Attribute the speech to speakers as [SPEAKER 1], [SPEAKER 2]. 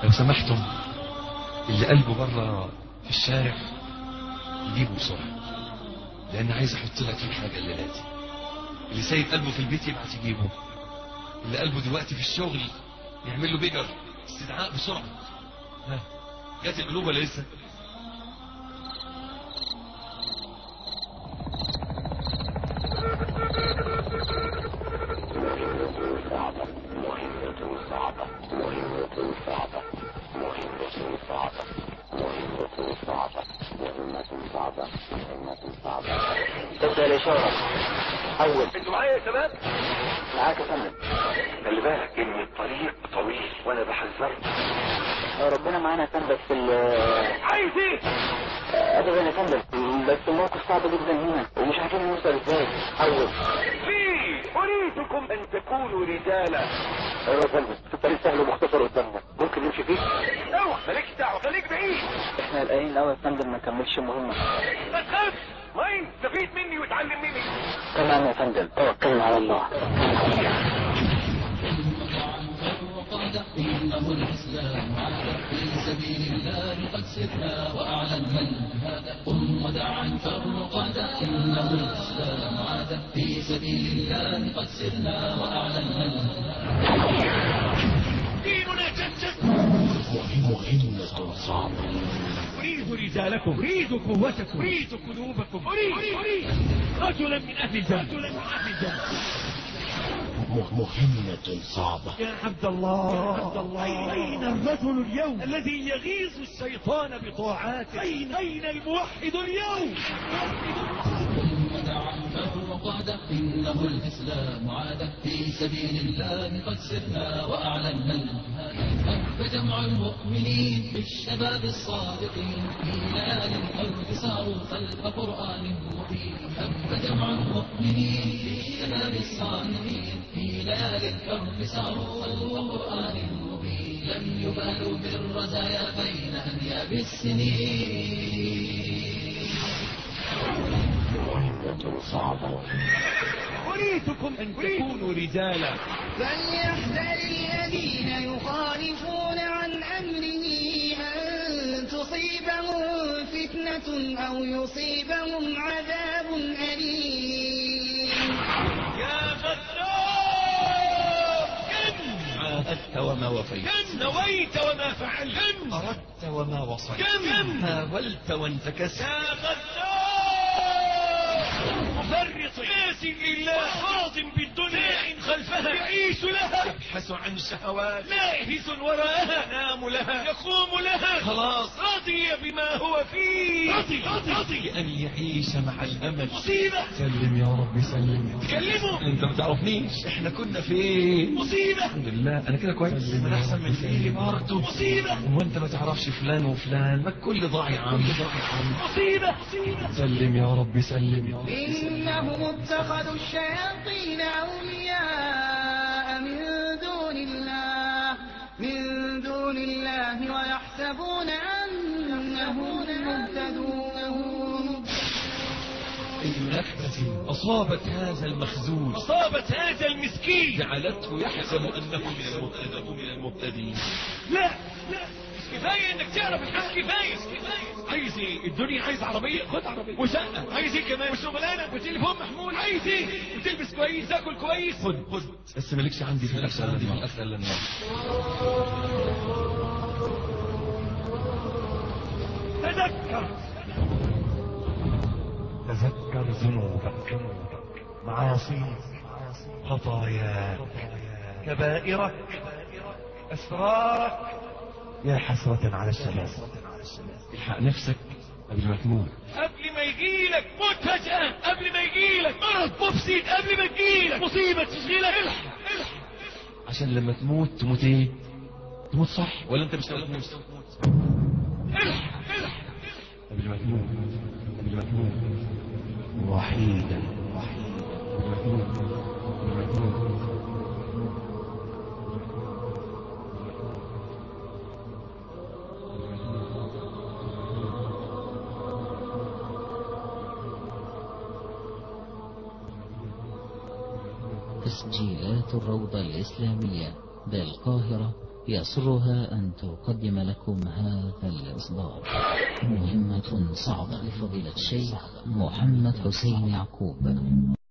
[SPEAKER 1] لو سمحتم اللي قلبه بره في الشارع يجيبه بسرعة لان عايز احط لك في حاجة الليلة دي اللي سايب قلبه في البيت يبعت يجيبه اللي قلبه دلوقتي في الشغل يعمل له بيجر استدعاء بسرعة ها جات القلوب ولا لسه
[SPEAKER 2] تبدأ الإشارة أول
[SPEAKER 3] انتوا معايا يا شباب
[SPEAKER 2] معاك يا فندم
[SPEAKER 3] خلي بالك ان الطريق طويل وانا بحذرك
[SPEAKER 2] ربنا معانا يا فندم بس ال
[SPEAKER 3] عايز ايه
[SPEAKER 2] أبدا يا فندم بس الموقف صعب جدا هنا ومش عارفين نوصل ازاي أول
[SPEAKER 3] في اريدكم ان تكونوا رجالا
[SPEAKER 2] أيوة يا فندم في طريق سهل ومختصر قدامنا ممكن نمشي فيه
[SPEAKER 3] اوعى مالكش دعوه خليك بعيد
[SPEAKER 2] احنا قلقانين قوي يا فندم ما نكملش المهمة
[SPEAKER 3] ما تخافش مين استفيد مني وتعلم مني
[SPEAKER 2] تمام يا فندم توكلنا على الله
[SPEAKER 4] إنه الإسلام عاد في سبيل الله قد سرنا وأعلنا هذا قم ودع عنك الرقاد إنه الإسلام عاد في سبيل الله قد سرنا وأعلنا
[SPEAKER 3] ديننا جدد
[SPEAKER 4] مهمة صعبة
[SPEAKER 3] اريد رجالكم اريد قوتكم اريد قلوبكم اريد اريد رجلا من اهل الجنه رجلا من اهل الجنه
[SPEAKER 4] مهمة صعبة
[SPEAKER 3] يا عبد الله يا عبد الله أين الرجل اليوم الذي يغيظ الشيطان بطاعاته أين أين الموحد اليوم
[SPEAKER 4] ودع عنك الرقاد إنه الإسلام عاد في سبيل الله قد سرنا وأعلنا الجهاد فجمع المؤمنين بالشباب الصادقين في ليالي الحرب صاروا خلف قرآن مبين فجمع المؤمنين بالشباب الصادقين في ليالي الحرب صاروا خلف قرآن مبين لم يبالوا بالرزايا بين أنياب السنين
[SPEAKER 3] أريدكم أن تكونوا رجالا
[SPEAKER 5] فليحذر الذين يخالفون عن أمره أن تصيبهم فتنة أو يصيبهم عذاب أليم
[SPEAKER 3] يا غدار كم
[SPEAKER 1] عاهدت وما وفيت
[SPEAKER 3] كم نويت وما فعلت كم
[SPEAKER 1] أردت وما وصيت
[SPEAKER 3] كم
[SPEAKER 1] حاولت وانتكست
[SPEAKER 3] يا غدار مفرط ناس لله راض بالدنيا خلفها يعيش لها يبحث عن شهوات ناهز وراءها ينام لها يقوم لها خلاص رضي بما هو فيه رضي رضي
[SPEAKER 1] أن يعيش مع الأمل
[SPEAKER 3] مصيبة
[SPEAKER 1] سلم يا رب سلم
[SPEAKER 3] تكلموا
[SPEAKER 1] انت ما تعرفنيش احنا كنا فين
[SPEAKER 3] مصيبة
[SPEAKER 1] الحمد لله انا كده كويس انا احسن من فيلي برضه
[SPEAKER 3] مصيبة
[SPEAKER 1] هو انت ما تعرفش فلان وفلان ما الكل ضاع يا عم
[SPEAKER 3] مصيبة مصيبة
[SPEAKER 1] سلم يا رب سلم يا رب
[SPEAKER 5] إنهم اتخذوا الشياطين أولياء من دون الله من دون الله ويحسبون أنهم مهتدون
[SPEAKER 1] أي نكبة أصابت هذا المخزون
[SPEAKER 3] أصابت هذا المسكين
[SPEAKER 1] جعلته يحسب أنه من المهتدين من المهتدين
[SPEAKER 3] لا لا مش كفاية انك تعرف الحق كفاية عايز ايه الدنيا عايز عربية خد عربية وشقة عايز ايه كمان وشغلانة وتليفون محمول عايز ايه وتلبس كويس تاكل كويس
[SPEAKER 1] خد خد بس مالكش عندي في الأكل إلا النار الأكل إلا النار
[SPEAKER 3] تذكر
[SPEAKER 6] تذكر ذنوبك معاصيك خطاياك كبائرك أسرارك يا حسرة على الشباب
[SPEAKER 1] الحق نفسك قبل ما تموت
[SPEAKER 3] قبل ما يجيلك موت فجأة قبل ما يجيلك مرض مفسد قبل ما يجيلك مصيبة تشغلك الحق الحق
[SPEAKER 1] عشان لما تموت تموت ايه تموت صح ولا انت مش ناوي تموت
[SPEAKER 3] الحق الحق
[SPEAKER 1] قبل ما تموت قبل ما تموت
[SPEAKER 6] وحيدا
[SPEAKER 1] قبل ما تموت قبل ما تموت
[SPEAKER 4] اصبر تسجيلات الروضة الإسلامية بالقاهرة يسرها أن تقدم لكم هذا الإصدار مهمة صعبة لفضيلة الشيخ محمد حسين يعقوب